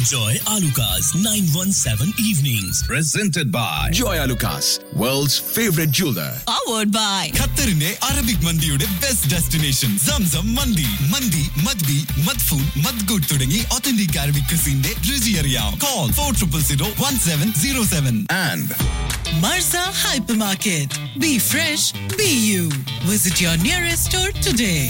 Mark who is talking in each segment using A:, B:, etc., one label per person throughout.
A: Joy Alukas, 917 Evenings.
B: Presented by
C: Joy Lucas, world's favorite jeweler.
D: powered by
E: ഖത്തറിന്റെ Arabic മന്തിയുടെ best destination Zamzam മന്തി മന്തി മദ്ബി മദ്ഫൂൺ മദ്ഗുഡ് തുടങ്ങി ഒത്തന്റിക് അറബിക് ക്രിസിന്റെ രുചി അറിയാം call four triple zero one seven zero seven
C: And
D: Marza Hypermarket. Be fresh, be you. Visit your nearest store today.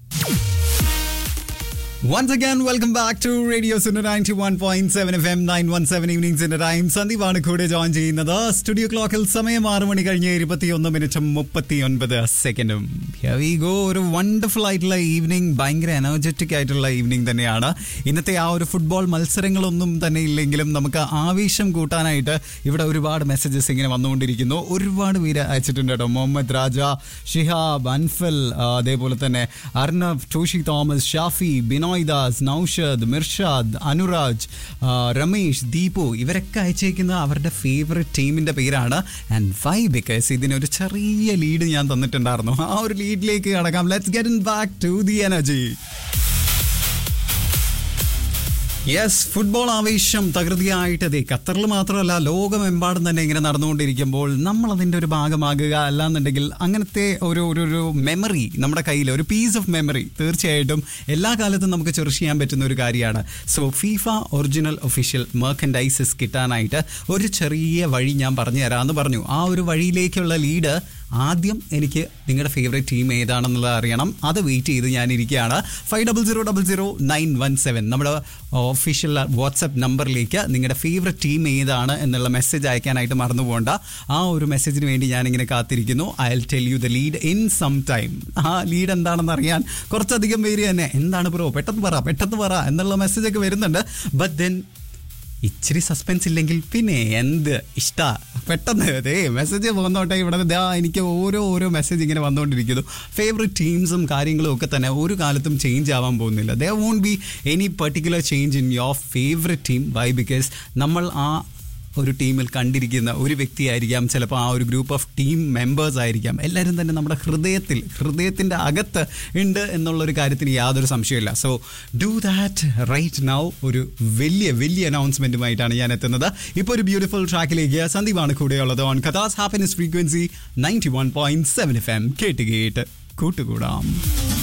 F: Once again, welcome back to Radio Sunder 91.7 FM 917 evenings in the time. സന്ദീപാണ് കൂടെ join ചെയ്യുന്നത് studio ക്ലോക്കിൽ സമയം ആറ് മണി കഴിഞ്ഞ് ഇരുപത്തിയൊന്ന് മിനിറ്റും മുപ്പത്തി ഒൻപത് സെക്കൻഡും വി ഗോ ഒരു വണ്ടർഫുൾ ആയിട്ടുള്ള ഈവനിങ് ഭയങ്കര എനർജറ്റിക് ആയിട്ടുള്ള ഈവനിങ് തന്നെയാണ് ഇന്നത്തെ ആ ഒരു ഫുട്ബോൾ മത്സരങ്ങളൊന്നും തന്നെ ഇല്ലെങ്കിലും നമുക്ക് ആവേശം കൂട്ടാനായിട്ട് ഇവിടെ ഒരുപാട് മെസ്സേജസ് ഇങ്ങനെ വന്നുകൊണ്ടിരിക്കുന്നു ഒരുപാട് പേര് അയച്ചിട്ടുണ്ട് കേട്ടോ മുഹമ്മദ് രാജ ഷിഹാബ് അൻഫൽ ആ, അതേപോലെ തന്നെ അർണവ് ടോഷി തോമസ് ഷാഫി ബിനോയ് ദാസ് നൌഷദ് മിർഷാദ് അനുരാജ് ആ, രമേഷ് ദീപു ഇവരൊക്കെ അയച്ചേക്കുന്ന അവരുടെ ഫേവററ്റ് ടീമിന്റെ പേരാണ് ആൻഡ് വൈ ബിക്കോസ് ഇതിനൊരു ചെറിയ ലീഡ് ഞാൻ തന്നിട്ടുണ്ടായിരുന്നു ആ ഒരു ലീഡിലേക്ക് കടക്കാം let's get in back to the energy yes football ആവേശം തകൃതിയായിട്ട് ദേ ഖത്തറിൽ മാത്രമല്ല ലോകമെമ്പാടും തന്നെ ഇങ്ങനെ നടന്നുകൊണ്ടിരിക്കുമ്പോൾ നമ്മൾ അതിൻ്റെ ഒരു ഭാഗമാകുക അല്ലാന്നുണ്ടെങ്കിൽ അങ്ങനത്തെ ഒരു ഒരു ഒരു മെമ്മറി നമ്മുടെ കയ്യിൽ ഒരു പീസ് ഓഫ് മെമ്മറി തീർച്ചയായിട്ടും എല്ലാ കാലത്തും നമുക്ക് ചെറിഷ് ചെയ്യാൻ പറ്റുന്ന ഒരു കാര്യമാണ് so FIFA original official merchandises കിട്ടാനായിട്ട് ഒരു ചെറിയ വഴി ഞാൻ പറഞ്ഞു തരാമെന്ന് പറഞ്ഞു ആ ഒരു വഴിയിലേക്കുള്ള ലീഡ് ആദ്യം എനിക്ക് നിങ്ങളുടെ ഫേവറേറ്റ് ടീം ഏതാണെന്നുള്ളത് അറിയണം അത് വെയിറ്റ് ചെയ്ത് ഞാൻ ഇരിക്കുകയാണ് five double zero double zero nine one seven നമ്മുടെ ഒഫീഷ്യൽ വാട്സപ്പ് നമ്പറിലേക്ക് നിങ്ങളുടെ ഫേവറേറ്റ് ടീം ഏതാണ് എന്നുള്ള മെസ്സേജ് അയക്കാനായിട്ട് മറന്നു പോകണ്ട ആ ഒരു മെസ്സേജിന് വേണ്ടി ഞാനിങ്ങനെ കാത്തിരിക്കുന്നു I'll tell you the lead in some time ആ ലീഡ് എന്താണെന്ന് അറിയാൻ കുറച്ചധികം പേര് തന്നെ എന്താണ് ബ്രോ പെട്ടെന്ന് പറ പെട്ടെന്ന് പറ എന്നുള്ള മെസ്സേജൊക്കെ വരുന്നുണ്ട് ബട്ട് ദെൻ ഇച്ചിരി സസ്പെൻസ് ഇല്ലെങ്കിൽ പിന്നെ എന്ത് ഇഷ്ട പെട്ടെന്ന് അതേ മെസ്സേജ് വന്നോട്ടെ ഇവിടെ ദാ എനിക്ക് ഓരോ ഓരോ മെസ്സേജ് ഇങ്ങനെ വന്നുകൊണ്ടിരിക്കുന്നു ഫേവറേറ്റ് ടീംസും കാര്യങ്ങളും ഒക്കെ തന്നെ ഒരു കാലത്തും ചേഞ്ച് ആവാൻ പോകുന്നില്ല there won't be any particular change in your favourite team why because നമ്മൾ ആ ഒരു ടീമിൽ കണ്ടിരിക്കുന്ന ഒരു വ്യക്തിയായിരിക്കാം ചിലപ്പോൾ ആ ഒരു ഗ്രൂപ്പ് ഓഫ് ടീം മെമ്പേഴ്സ് ആയിരിക്കാം എല്ലാവരും തന്നെ നമ്മുടെ ഹൃദയത്തിൽ ഹൃദയത്തിൻ്റെ അകത്ത് ഉണ്ട് എന്നുള്ളൊരു കാര്യത്തിന് യാതൊരു സംശയമില്ല so do that right now ഒരു വലിയ വലിയ അനൗൺസ്മെൻറ്റുമായിട്ടാണ് ഞാൻ എത്തുന്നത് ഇപ്പോൾ ഒരു ബ്യൂട്ടിഫുൾ ട്രാക്കിലേക്ക് സന്ദീപാണ് കൂടെയുള്ളത് ഓൺ കഥാസ് happiness frequency ninety one point seven F M കേട്ട് കേട്ട് കൂട്ടുകൂടാം